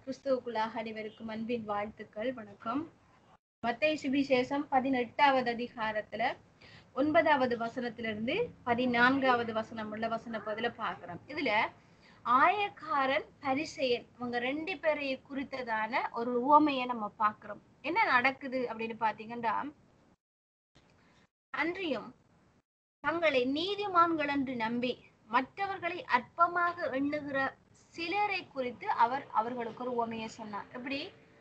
கிறிஸ்துவுக்குள்ளாக அனைவருக்கும் அன்பின் வாழ்த்துக்கள் வணக்கம் மத்தேயு சுவிசேஷம் பதினெட்டாவது அதிகாரத்துல ஒன்பதாவது வசனத்திலிருந்து பதினான்காவது வசனம் உள்ள வசன பதில பாக்குறோம் இதுல ஆயக்காரன் பரிசெயன் இவங்க ரெண்டு பேரையும் குறித்ததான ஒரு உவமையை நம்ம பாக்குறோம் என்ன நடக்குது அப்படின்னு பாத்தீங்கன்னா அன்றியும் தங்களை நீதிமான்கள் என்று நம்பி மற்றவர்களை அற்பமாக எண்ணுகிற சிலரை குறித்து அவர் அவர்களுக்கு ஒரு உவமையை சொன்னார் எப்படி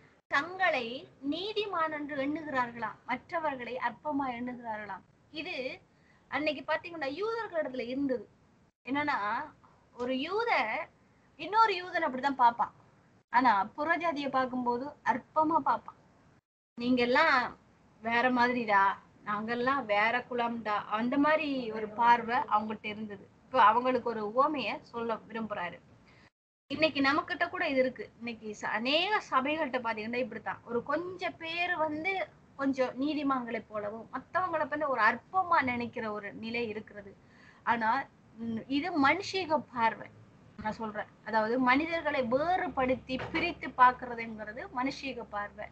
தங்களை நீதிமான் என்று எண்ணுகிறார்களாம் மற்றவர்களை அற்பமா எண்ணுகிறார்களாம் இது அன்னைக்கு பாத்தீங்கன்னா யூதர்களிடத்துல இருந்தது என்னன்னா ஒரு யூத இன்னொரு யூதன் அப்படிதான் பார்ப்பான் ஆனா புறஜாதியை பார்க்கும்போது அற்பமா பார்ப்பான் நீங்க எல்லாம் வேற மாதிரிடா நாங்கெல்லாம் வேற குலம்டா அந்த மாதிரி ஒரு பார்வை அவங்கள்ட்ட இருந்தது இப்போ அவங்களுக்கு ஒரு உவமைய சொல்ல விரும்புறாரு இன்னைக்கு நம்மக்கிட்ட கூட இது இருக்கு இன்னைக்கு ச- அநேக சபைகள்கிட்ட பாத்தீங்கன்னா இப்படித்தான் ஒரு கொஞ்சம் பேர் வந்து கொஞ்சம் நீதிமான்களை போலவும் மத்தவங்களை வந்து ஒரு அற்பமா நினைக்கிற ஒரு நிலை இருக்கிறது ஆனா ம், இது மனுஷீக பார்வை நான் சொல்றேன் அதாவது மனிதர்களை வேறுபடுத்தி பிரித்து பார்க்கிறதுங்கிறது மனுஷீக பார்வை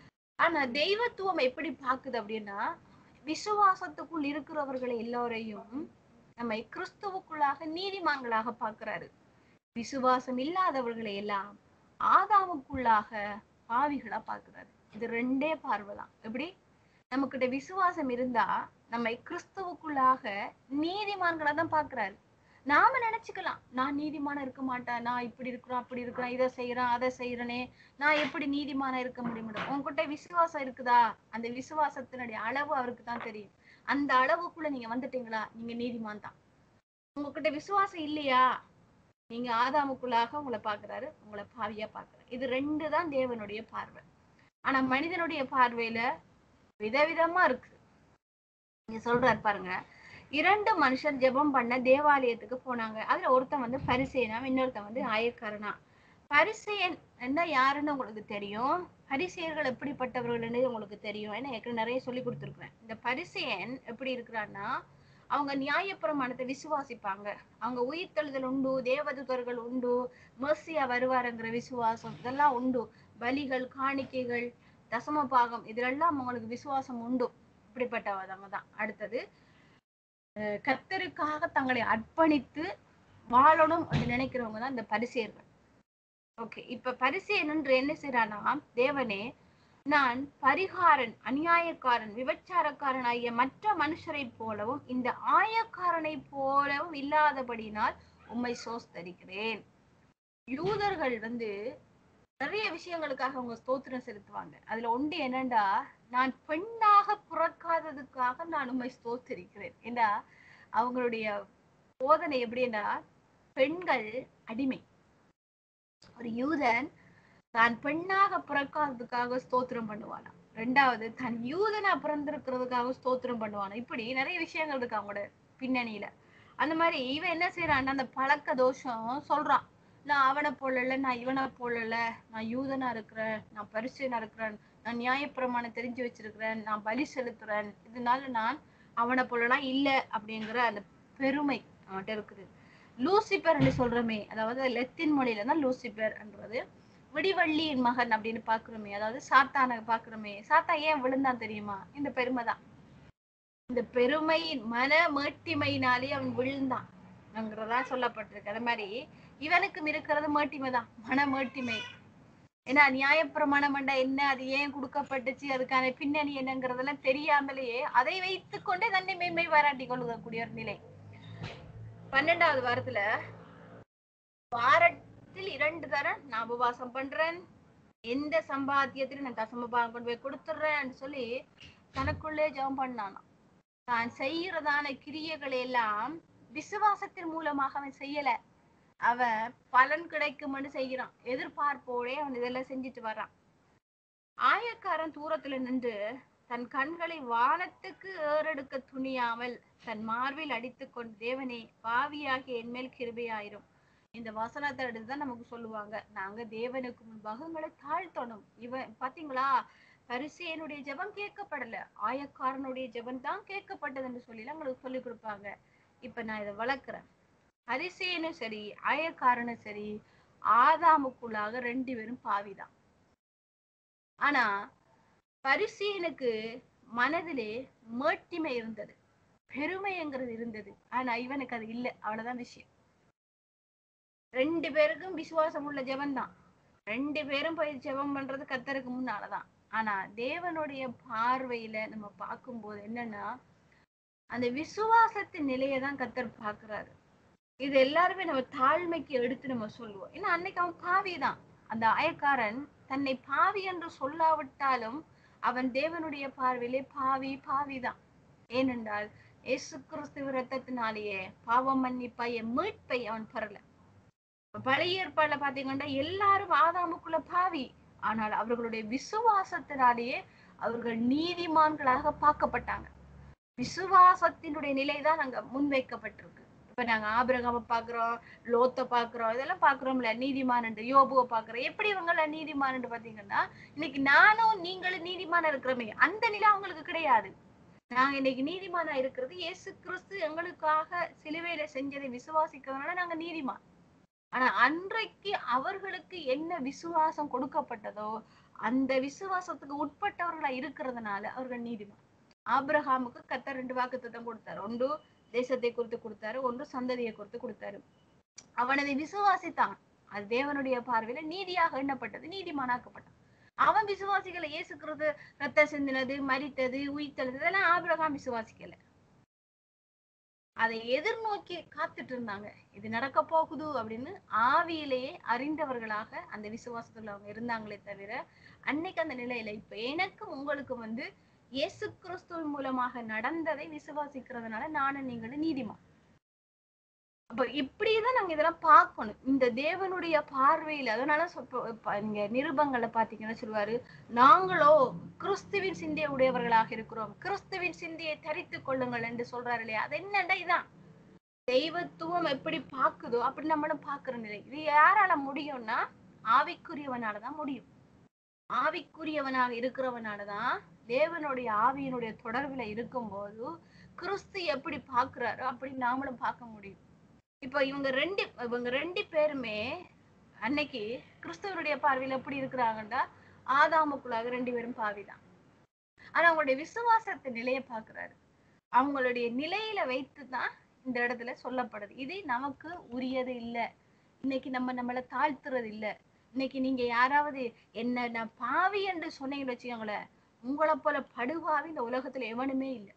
ஆனா தெய்வத்துவம் எப்படி பாக்குது அப்படின்னா விசுவாசத்துக்குள் இருக்கிறவர்களை எல்லோரையும் நம்மை கிறிஸ்துவுக்குள்ளாக நீதிமான்களாக பார்க்கிறாரு விசுவாசம் இல்லாதவர்களை எல்லாம் ஆதாமுக்குள்ளாக பாவிகளா பார்க்கிறாரு இது ரெண்டே பார்வைதான் எப்படி நமக்கிட்ட விசுவாசம் இருந்தா நம்மை கிறிஸ்துவுக்குள்ளாக நீதிமான்களா தான் பார்க்கிறாரு நாம நினைச்சுக்கலாம் நான் நீதிமானா இருக்க மாட்டேன் நான் இப்படி இருக்கிறேன் அப்படி இருக்கிறேன் இதை செய்யறேன் அதை செய்யறேனே நான் எப்படி நீதிமானா இருக்க முடியும் உங்ககிட்ட விசுவாசம் இருக்குதா அந்த விசுவாசத்தினுடைய அளவு அவருக்கு தான் தெரியும் அந்த அளவுக்குள்ள நீங்க வந்துட்டீங்களா நீங்க நீதிமான் தான் உங்ககிட்ட விசுவாசம் இல்லையா நீங்க ஆதாமுக்குள்ளாக உங்களை பாக்குறாரு உங்களை பாவியா பாக்குறாரு இது ரெண்டு தான் தேவனுடைய பார்வை ஆனா மனிதனுடைய பார்வையில விதவிதமா இருக்கு நீங்க சொல்றாரு பாருங்க இரண்டு மனுஷர் ஜெபம் பண்ண தேவாலயத்துக்கு போனாங்க அதுல ஒருத்தன் வந்து பரிசேனா இன்னொருத்தன் வந்து ஆயக்காரனா பரிசேயன் என்ன யாருன்னு உங்களுக்கு தெரியும் பரிசேயர்கள் எப்படிப்பட்டவர்கள்னு உங்களுக்கு தெரியும் ஏன்னா ஏற்கனவே நிறைய சொல்லி கொடுத்துருக்குறேன் இந்த பரிசேயன் எப்படி இருக்கிறான்னா அவங்க நியாயப்பிரமாணத்தை விசுவாசிப்பாங்க அவங்க உயிர்த்தெழுதல் உண்டு தேவதூதர்கள் உண்டு மெர்சியா வருவாருங்கிற விசுவாசம் இதெல்லாம் உண்டு பலிகள் காணிக்கைகள் தசம பாகம் இதுலெல்லாம் அவங்களுக்கு விசுவாசம் உண்டு இப்படிப்பட்டவங்க தான் அடுத்தது அஹ் கர்த்தருக்காக தங்களை அர்ப்பணித்து வாழணும் அப்படின்னு நினைக்கிறவங்க தான் இந்த பரிசேயர்கள் ஓகே இப்ப பரிசேயன் என்று என்ன செய்யறானா தேவனே நான் பரிகாரன் அநியாயக்காரன் விபச்சாரக்காரன் ஆகிய மற்ற மனுஷரை போலவும் இந்த ஆயக்காரனை போலவும் இல்லாதபடியினால் உம்மை சோஸ்தரிக்கிறேன் யூதர்கள் வந்து நிறைய விஷயங்களுக்காக அவங்க ஸ்தோத்திரம் செலுத்துவாங்க அதுல ஒன்று என்னண்டா நான் பெண்ணாக பிறக்காததுக்காக நான் உம்மை ஸ்தோத்திரிக்கிறேன் ஏண்டா அவங்களுடைய போதனை எப்படின்னா பெண்கள் அடிமை ஒரு யூதன் தான் பெண்ணாக பிறக்காததுக்காக ஸ்தோத்திரம் பண்ணுவானா ரெண்டாவது தன் யூதனா பிறந்திருக்கிறதுக்காக ஸ்தோத்திரம் பண்ணுவானா இப்படி நிறைய விஷயங்கள் இருக்கு அவங்களோட பின்னணியில அந்த மாதிரி இவன் என்ன செய்யறான்னா அந்த பழக்க தோஷம் சொல்றான் நான் அவனை போலல நான் இவனை போலல நான் யூதனா இருக்கிறேன் நான் பரிசனா இருக்கிறேன் நான் நியாயப்பிரமாணம் தெரிஞ்சு வச்சிருக்கிறேன் நான் பலி செலுத்துறேன் இதனால நான் அவனை போலலாம் இல்ல அப்படிங்கிற அந்த பெருமை அவன்கிட்ட இருக்குது லூசிபர்னு சொல்றோமே அதாவது லெத்தின் மொழியில தான் லூசிபர்ன்றது விடிவள்ளியின் மகன் அப்படின்னு பாக்குறோமே அதாவது சாத்தானை பாக்குறோமே சாத்தா ஏன் விழுந்தான் தெரியுமா இந்த பெருமை தான் இந்த பெருமையின் மன மேட்டிமையினாலே அவன் விழுந்தான் ங்கிறதா சொல்லப்பட்டிருக்கு அது மாதிரி இவனுக்கும் இருக்கிறது மேட்டிமை தான் மன மேட்டிமை ஏன்னா நியாயப்பிரமாணம் என்றா என்ன அது ஏன் கொடுக்கப்பட்டுச்சு அதுக்கான பின்னணி என்னங்கிறதெல்லாம் தெரியாமலேயே அதை வைத்துக் கொண்டே தன்னை மேன்மை பாராட்டி கொள்ளக்கூடிய ஒரு நிலை பன்னெண்டாவது வாரத்துல வாரத்தில் இரண்டு தரம் நான் உபவாசம் பண்றேன் எந்த சம்பாத்தியத்திலும் நான் தசமபாகம் கொண்டு போய் கொடுத்துட்றேன்னு சொல்லி தனக்குள்ளே ஜெபம் பண்ணானாம் தான் செய்யறதான கிரியைகளை எல்லாம் விசுவாசத்தின் மூலமாக அவன் செய்யல அவன் பலன் கிடைக்கும்னு செய்கிறான் எதிர்பார்ப்போடே அவன் இதெல்லாம் செஞ்சுட்டு வர்றான் ஆயக்காரன் தூரத்துல நின்று தன் கண்களை வானத்துக்கு ஏறெடுக்க துணியாமல் தன் மார்பில் அடித்துக் கொண்டு தேவனே பாவியாகிய என்மேல் கிருபையாயிரும் இந்த வசனத்தை எடுத்துதான் நமக்கு சொல்லுவாங்க நாங்க தேவனுக்கு முன்பாக உங்களை தாழ்த்தணும் இவன் பாத்தீங்களா பரிசேயனுடைய ஜெபம் கேட்கப்படல ஆயக்காரனுடைய ஜெபம் தான் கேட்கப்பட்டதுன்னு சொல்லி எங்களுக்கு சொல்லி கொடுப்பாங்க இப்ப நான் இதை வளர்க்குறேன் பரிசேயனும் சரி ஆயக்காரனும் சரி ஆதாமுக்குள்ளாக ரெண்டு பேரும் பாவிதான் ஆனா பரிசீனுக்கு மனதிலே மேட்டிமை இருந்தது பெருமைங்கிறது இருந்தது ஆனா இவனுக்கு அது இல்லை அவ்வளவுதான் விஷயம் ரெண்டு பேருக்கும் விசுவாசம் உள்ள ஜெபம் தான் ரெண்டு பேரும் போய் ஜெபம் பண்றது கத்தருக்கு முன்னாலதான் ஆனா தேவனுடைய பார்வையில நம்ம பார்க்கும்போது என்னன்னா அந்த விசுவாசத்தின் நிலையை தான் கத்தர் பார்க்கிறாரு இது எல்லாருமே நம்ம தாழ்மைக்கு எடுத்து நம்ம சொல்லுவோம் ஏன்னா அன்னைக்கு அவன் பாவி தான் அந்த ஆயக்காரன் தன்னை பாவி என்று சொல்லாவிட்டாலும் அவன் தேவனுடைய பார்வையிலே பாவி பாவிதான் ஏனென்றால் இயேசு கிறிஸ்துவ ரத்தத்தினாலேயே பாவம் மன்னிப்பாய மீட்பை அவன் பெறல பழைய ஏற்பாடுல பாத்தீங்கன்னா எல்லாரும் ஆதாமுக்குள்ள பாவி ஆனால் அவர்களுடைய விசுவாசத்தினாலேயே அவர்கள் நீதிமான்களாக பார்க்கப்பட்டாங்க விசுவாசத்தினுடைய நிலைதான் அங்க முன்வைக்கப்பட்டிருக்கு இப்ப நாங்க ஆபிரகாம பாக்குறோம் லோத்த பாக்குறோம் இதெல்லாம் பாக்குறோம்ல நீதிமான் என்று யோபுவை பாக்குறோம் எப்படி இவங்கள நீதிமான் என்று பாத்தீங்கன்னா இன்னைக்கு நானும் நீங்களும் நீதிமானா இருக்கிறோமே அந்த நிலை அவங்களுக்கு கிடையாது நாங்க இன்னைக்கு நீதிமானா இருக்கிறது இயேசு கிறிஸ்து எங்களுக்காக சிலுவையில செஞ்சதை விசுவாசிக்கிறதுனால நாங்க நீதிமான் ஆனா அன்றைக்கு அவர்களுக்கு என்ன விசுவாசம் கொடுக்கப்பட்டதோ அந்த விசுவாசத்துக்கு உட்பட்டவர்களா இருக்கிறதுனால அவர்கள் நீதிமான் ஆபிரஹாமுக்கு கத்த ரெண்டு வாக்குத்தத்தம் கொடுத்தாரு ஒன்று தேசத்தை குறித்து கொடுத்தாரு ஒன்று சந்ததியை குறித்து கொடுத்தாரு அவன் அதை விசுவாசித்தான் அது தேவனுடைய பார்வையில நீதியாக எண்ணப்பட்டது நீதிமானாக்கப்பட்டான் அவன் விசுவாசிக்கல இயேசுக்கிறது ரத்த சிந்தினது மரித்தது உயிர்த்தது இதெல்லாம் ஆபிரகாம் விசுவாசிக்கல அதை எதிர்நோக்கி காத்துட்டு இருந்தாங்க இது நடக்க போகுது அப்படின்னு ஆவியிலேயே அறிந்தவர்களாக அந்த விசுவாசத்துல அவங்க இருந்தாங்களே தவிர அன்னைக்கு அந்த நிலையில இப்ப எனக்கும் உங்களுக்கு வந்து இயேசு கிறிஸ்துவின் மூலமாக நடந்ததை விசுவாசிக்கிறதுனால நானும் நீங்களும் நீதிமான் அப்ப இப்படிதான் நாங்க இதெல்லாம் பார்க்கணும் இந்த தேவனுடைய பார்வையில அதனால சொ- இப்ப நீங்க நிருபங்கள்ல பாத்தீங்கன்னா சொல்லுவாரு நாங்களோ கிறிஸ்துவின் சிந்தையை உடையவர்களாக இருக்கிறோம் கிறிஸ்துவின் சிந்தையை தரித்துக் கொள்ளுங்கள் என்று சொல்றாரு இல்லையா அது என்னடா இதான் தெய்வத்துவம் எப்படி பாக்குதோ அப்படி நம்மளும் பாக்குற நிலை இது யாரால முடியும்னா ஆவிக்குரியவனாலதான் முடியும் ஆவிக்குரியவனாக இருக்கிறவனாலதான் தேவனுடைய ஆவியினுடைய தொடர்புல இருக்கும்போது கிறிஸ்து எப்படி பாக்குறாரோ அப்படி நாமளும் பார்க்க முடியும் இப்ப இவங்க ரெண்டு இவங்க ரெண்டு பேருமே அன்னைக்கு கிறிஸ்துவனுடைய பார்வையில எப்படி இருக்கிறாங்கன்னா ஆதாமுக்குள்ளாக ரெண்டு பேரும் பாவிதான் ஆனா அவங்களுடைய விசுவாசத்து நிலையை பாக்குறாரு அவங்களுடைய நிலையில வைத்துதான் இந்த இடத்துல சொல்லப்படுது இது நமக்கு உரியது இல்ல இன்னைக்கு நம்ம நம்மள தாழ்த்துறது இல்ல இன்னைக்கு நீங்க யாராவது என்ன நான் பாவி என்று சொன்னீங்கன்னு வச்சுக்கோங்களேன் உங்களை போல படுபாவி இந்த உலகத்துல எவனுமே இல்லை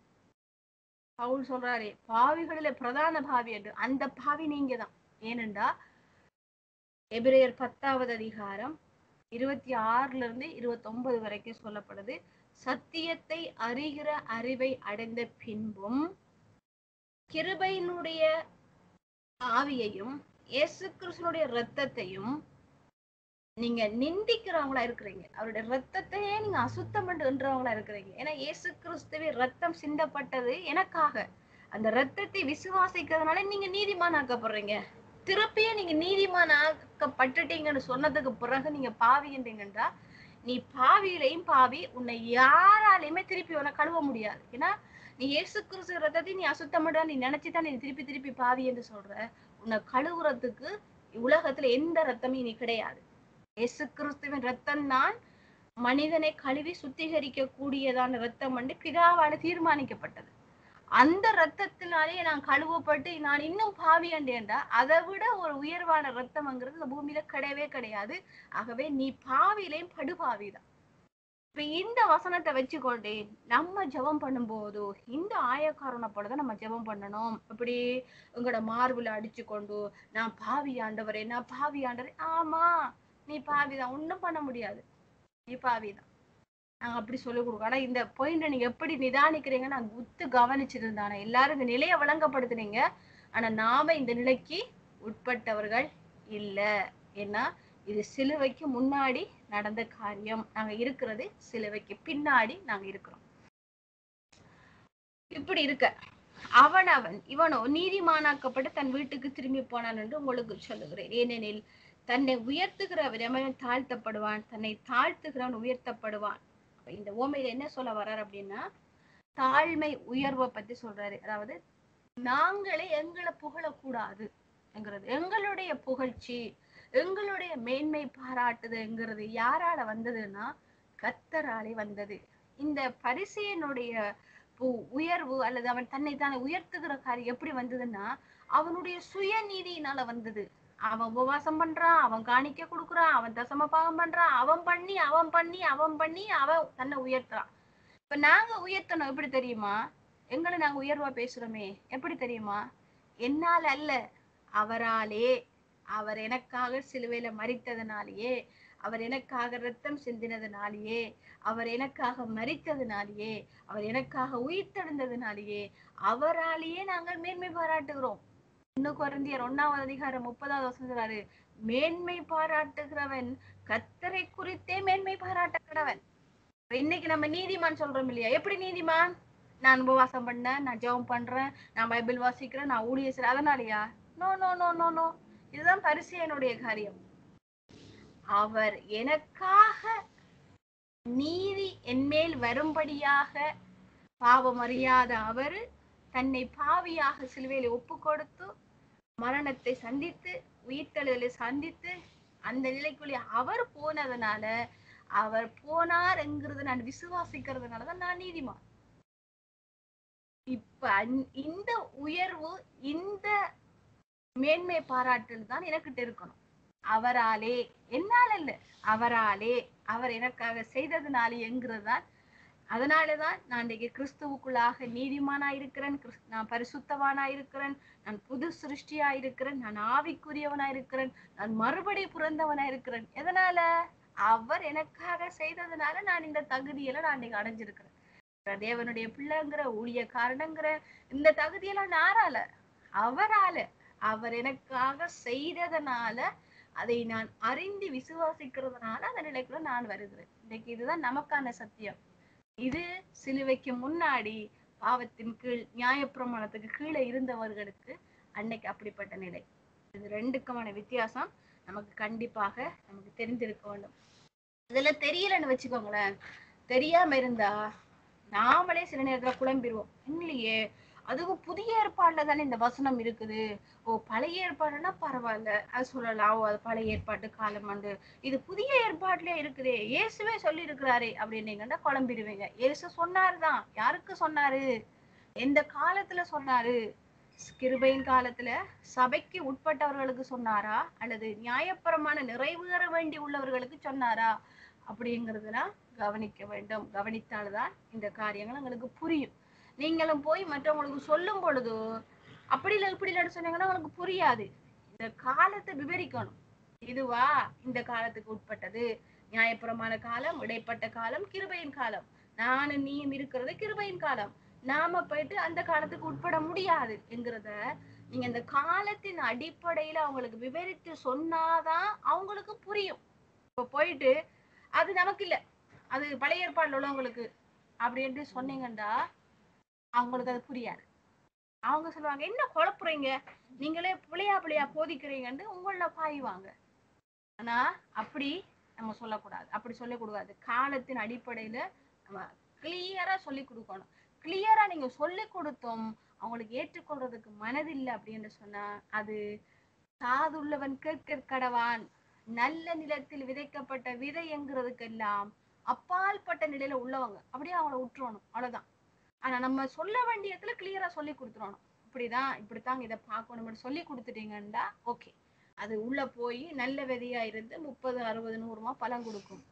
பவுல் சொல்றாரு பாவிகளில பிரதான பாவி என்று அந்த பாவி நீங்க தான் ஏனென்றா எபிரேயர் பத்தாவது அதிகாரம் இருபத்தி ஆறுல இருந்து இருபத்தி ஒன்பது வரைக்கும் சொல்லப்படுது சத்தியத்தை அறிகிற அறிவை அடைந்த பின்பும் கிருபையினுடைய ஆவியையும் இயேசு கிறிஸ்துனுடைய இரத்தத்தையும் நீங்க நிந்திக்கிறவங்களா இருக்கிறீங்க அவருடைய ரத்தத்தையே நீங்க அசுத்தம் என்றவங்களா இருக்கிறீங்க ஏன்னா இயேசு கிறிஸ்துவின் ரத்தம் சிந்தப்பட்டது எனக்காக அந்த ரத்தத்தை விசுவாசிக்கிறதுனால நீங்க நீதிமானாக்கப்படுறீங்க திருப்பியே நீங்க நீதிமானாக்கப்பட்டுட்டீங்கன்னு சொன்னதுக்கு பிறகு நீங்க பாவின்றீங்கன்றா நீ பாவியிலையும் பாவி உன்னை யாராலையுமே திருப்பி உன்னை கழுவ முடியாது ஏன்னா நீ இயேசு கிறிஸ்து ரத்தத்தை நீ அசுத்தமிட நீ நினைச்சுதான் நீ திருப்பி திருப்பி பாவி என்று சொல்ற உன்னை கழுவுறதுக்கு உலகத்துல எந்த ரத்தமும் நீ கிடையாது இயேசு கிறிஸ்துவின் ரத்தம் தான் மனிதனை கழுவி சுத்திகரிக்க கூடியதான ரத்தம் வந்து பிதாவால தீர்மானிக்கப்பட்டது அந்த ரத்தத்தினாலே நான் கழுவப்பட்டு நான் இன்னும் பாவியண்டேன்டா அதை விட ஒரு உயர்வான ரத்தம்ங்கிறது இந்த பூமியில கிடையவே கிடையாது ஆகவே நீ பாவிலையும் படுபாவிதான் இப்ப இந்த வசனத்தை வச்சுக்கொண்டு நம்ம ஜெபம் பண்ணும்போது இந்த ஆயக்காரனை போலதான் நம்ம ஜெபம் பண்ணணும் இப்படி உங்களோட மார்புல அடிச்சு கொண்டு நான் பாவி ஆண்டவரே நான் பாவி ஆண்டவரே ஆமா நீ பாவிதான் ஒண்ணும் பண்ண முடியாது நீ பாவிதான் நாங்க அப்படி சொல்லி கொடுக்கோம் ஆனா இந்த பாயிண்ட நீங்க எப்படி நிதானிக்கிறீங்க நான் குத்து கவனிச்சிருந்தானே எல்லாரும் இந்த நிலையை வழங்கப்படுத்துனீங்க ஆனா நாம இந்த நிலைக்கு உட்பட்டவர்கள் இல்ல ஏன்னா இது சிலுவைக்கு முன்னாடி நடந்த காரியம் நாங்க இருக்கிறது சிலுவைக்கு பின்னாடி நாங்க இருக்கிறோம் இப்படி இருக்க அவன் அவன் இவனோ நீதிமானாக்கப்பட்டு தன் வீட்டுக்கு திரும்பி போனான் என்று உங்களுக்கு சொல்லுகிறேன் ஏனெனில் தன்னை உயர்த்துகிறவன் எவன் தாழ்த்தப்படுவான் தன்னை தாழ்த்துகிறவன் உயர்த்தப்படுவான் அப்ப இந்த ஓமையில என்ன சொல்ல வர்றார் அப்படின்னா தாழ்மை உயர்வை பத்தி சொல்றாரு அதாவது நாங்களே எங்களை புகழக்கூடாது என்கிறது எங்களுடைய புகழ்ச்சி எங்களுடைய மேன்மை பாராட்டுதுங்கிறது யாரால வந்ததுன்னா கத்தராலே வந்தது இந்த பரிசையனுடைய பு- உயர்வு அல்லது அவன் தன்னை தானே உயர்த்துகிற காரியம் எப்படி வந்ததுன்னா அவனுடைய சுயநீதியினால வந்தது அவன் உபவாசம் பண்றான் அவன் காணிக்க கொடுக்குறான் அவன் தசம பாகம் பண்றான் அவன் பண்ணி அவன் பண்ணி அவன் பண்ணி அவன் தன்னை உயர்த்துறான் இப்ப நாங்க உயர்த்தணும் எப்படி தெரியுமா எங்களை நாங்க உயர்வா பேசுறோமே எப்படி தெரியுமா என்னால் அல்ல அவராலே அவர் எனக்காக சிலுவையில மறித்ததுனாலேயே அவர் எனக்காக ரத்தம் சிந்தினதுனாலேயே அவர் எனக்காக மறித்ததுனாலேயே அவர் எனக்காக உயிர்த்தெழுந்ததுனாலேயே அவராலேயே நாங்கள் மேன்மை பாராட்டுகிறோம் இன்னும் குறைந்தியர் ஒன்னாவது அதிகாரம் முப்பதாவது வசனம் சொல்றாரு மேன்மை பாராட்டுகிறவன் கத்தரை குறித்தே மேன்மை பாராட்டுகிறவன் இப்ப இன்னைக்கு நம்ம நீதிமான் சொல்றோம் இல்லையா எப்படி நீதிமான் நான் உபவாசம் பண்ணேன் நான் ஜெபம் பண்றேன் நான் பைபிள் வாசிக்கிறேன் நான் ஊழிய செய்றேன் அதனாலயா no no no no no இதுதான் பரிசையனுடைய காரியம் அவர் எனக்காக நீதி என்மேல் வரும்படியாக பாவம் அறியாத அவர் தன்னை பாவியாக சிலுவையில ஒப்பு கொடுத்து மரணத்தை சந்தித்து உயிர்த்தெழுதலை சந்தித்து அந்த நிலைக்குள்ளே அவர் போனதுனால அவர் போனார் என்கிறது நான் விசுவாசிக்கிறதுனாலதான் நான் நீதிமான் இப்ப அந்- இந்த உயர்வு இந்த மேன்மை பாராட்டுதல் தான் எனக்கிட்ட இருக்கணும் அவராலே என்னால இல்ல அவராலே அவர் எனக்காக செய்ததுனாலே என்கிறது தான் அதனாலதான் நான் இன்னைக்கு கிறிஸ்துவுக்குள்ளாக நீதிமானா இருக்கிறேன் கிறிஸ்- நான் பரிசுத்தவானா இருக்கிறேன் நான் புது சிருஷ்டியா இருக்கிறேன் நான் ஆவிக்குரியவனா இருக்கிறேன் நான் மறுபடி பிறந்தவனா இருக்கிறேன் எதனால அவர் எனக்காக செய்ததுனால நான் இந்த தகுதியில நான் இன்னைக்கு அடைஞ்சிருக்கிறேன் நான் தேவனுடைய பிள்ளைங்கிற ஊழியக்காரனுங்கிற இந்த தகுதியெல்லாம் நாரால அவரால அவர் எனக்காக செய்ததனால அதை நான் அறிந்து விசுவாசிக்கிறதுனால அந்த நிலைக்குள்ள நான் வருகிறேன் இன்னைக்கு இதுதான் நமக்கான சத்தியம் இது சிலுவைக்கு முன்னாடி பாவத்தின் கீழ் நியாயப்பிரமாணத்துக்கு கீழே இருந்தவர்களுக்கு அன்னைக்கு அப்படிப்பட்ட நிலை இது ரெண்டுக்குமான வித்தியாசம் நமக்கு கண்டிப்பாக நமக்கு தெரிந்திருக்க வேண்டும் இதுல தெரியலன்னு வச்சுக்கோங்களேன் தெரியாம இருந்தா நாமளே சில நேரத்துல குழம்பிடுவோம் இல்லையே அதுவும் புதிய ஏற்பாடுல தானே இந்த வசனம் இருக்குது ஓ பழைய ஏற்பாடுனா பரவாயில்ல அது சொல்லலாம் ஓ அது பழைய ஏற்பாட்டு காலம் வந்து இது புதிய ஏற்பாட்டுல இருக்குதே இயேசுவே சொல்லி இருக்கிறாரே அப்படின்னீங்கன்னா குழம்பிடுவீங்க இயேசு சொன்னாருதான் யாருக்கு சொன்னாரு எந்த காலத்துல சொன்னாரு கிருபையின் காலத்துல சபைக்கு உட்பட்டவர்களுக்கு சொன்னாரா அல்லது நியாயப்பரமான நிறைவேற வேண்டி உள்ளவர்களுக்கு சொன்னாரா அப்படிங்கிறதுலாம் கவனிக்க வேண்டும் கவனித்தால்தான் இந்த காரியங்கள் உங்களுக்கு புரியும் நீங்களும் போய் மற்றவங்களுக்கு சொல்லும் பொழுது அப்படி இல்லை இப்படி இல்லைன்னு சொன்னீங்கன்னா உங்களுக்கு புரியாது இந்த காலத்தை விவரிக்கணும் இதுவா இந்த காலத்துக்கு உட்பட்டது நியாயப்புறமான காலம் இடைப்பட்ட காலம் கிருபையின் காலம் நானும் நீயும் இருக்கிறது கிருபையின் காலம் நாம போயிட்டு அந்த காலத்துக்கு உட்பட முடியாது என்கிறத நீங்க இந்த காலத்தின் அடிப்படையில அவங்களுக்கு விவரித்து சொன்னாதான் அவங்களுக்கு புரியும் இப்ப போயிட்டு அது நமக்கு இல்ல அது பழைய ஏற்பாடுல உள்ளவங்களுக்கு அப்படின்ட்டு சொன்னீங்கன்னா அவங்களுக்கு அது புரியாது அவங்க சொல்லுவாங்க என்ன குழப்புறீங்க நீங்களே புளியா புளியா போதிக்கிறீங்கன்னு உங்கள பாய்வாங்க ஆனா அப்படி நம்ம சொல்லக்கூடாது அப்படி சொல்லக்கூடாது காலத்தின் அடிப்படையில நம்ம கிளியரா சொல்லி கொடுக்கணும் கிளியரா நீங்க சொல்லி கொடுத்தோம் அவங்களுக்கு ஏற்றுக்கொள்றதுக்கு மனதில்லை அப்படின்னு சொன்னா அது காதுள்ளவன் கேட்க கடவான் நல்ல நிலத்தில் விதைக்கப்பட்ட விதை என்கிறதுக்கெல்லாம் அப்பால்பட்ட நிலையில உள்ளவங்க அப்படியே அவங்கள விட்டுறணும் அவ்வளவுதான் ஆனா நம்ம சொல்ல வேண்டிய இடத்துல கிளியரா சொல்லி கொடுத்துடணும் இப்படிதான் இப்படித்தாங்க இதை பார்க்கணும்னு சொல்லி கொடுத்துட்டீங்கன்னா ஓகே அது உள்ள போய் நல்ல விதையா இருந்து முப்பது அறுபது நூறுமா பலன் கொடுக்கும்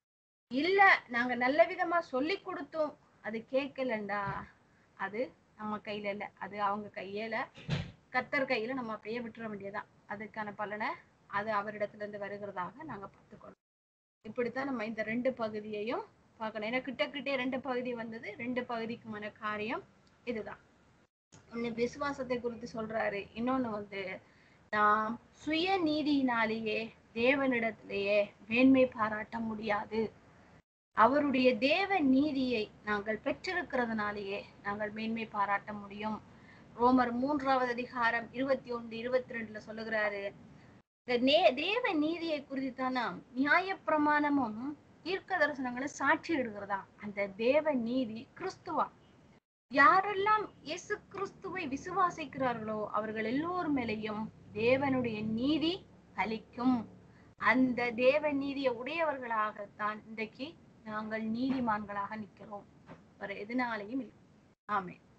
இல்ல நாங்க நல்ல விதமா சொல்லி கொடுத்தோம் அது கேட்கலண்டா அது நம்ம கையில இல்ல அது அவங்க கையில கத்தர் கையில நம்ம அப்படியே விட்டுற வேண்டியதுதான் அதுக்கான பலனை அது அவரிடத்துல இருந்து வருகிறதாக நாங்க பார்த்துக்கணும் இப்படித்தான் நம்ம இந்த ரெண்டு பகுதியையும் பார்க்கணும் ஏன்னா கிட்ட கிட்டே ரெண்டு பகுதி வந்தது ரெண்டு பகுதிக்குமான காரியம் இதுதான் ஒண்ணு விசுவாசத்தை குறித்து சொல்றாரு இன்னொன்னு வந்து நாம் சுய நீதியினாலேயே தேவனிடத்திலேயே மேன்மை பாராட்ட முடியாது அவருடைய தேவ நீதியை நாங்கள் பெற்றிருக்கிறதுனாலேயே நாங்கள் மேன்மை பாராட்ட முடியும் ரோமர் மூன்றாவது அதிகாரம் இருபத்தி ஒன்று இருபத்தி ரெண்டுல சொல்லுகிறாரு இந்த நே தேவ நீதியை குறித்தான நியாயப்பிரமாணமும் தீர்க்க தரிசனங்களும் சாட்சி இடுகிறதா அந்த தேவ நீதி கிறிஸ்துவா யாரெல்லாம் இயேசு கிறிஸ்துவை விசுவாசிக்கிறார்களோ அவர்கள் எல்லோர் மேலேயும் தேவனுடைய நீதி பலிக்கும் அந்த தேவ நீதியை உடையவர்களாகத்தான் இன்றைக்கு நாங்கள் நீதிமான்களாக நிற்கிறோம் வேற எதனாலையும் இல்லை ஆமென்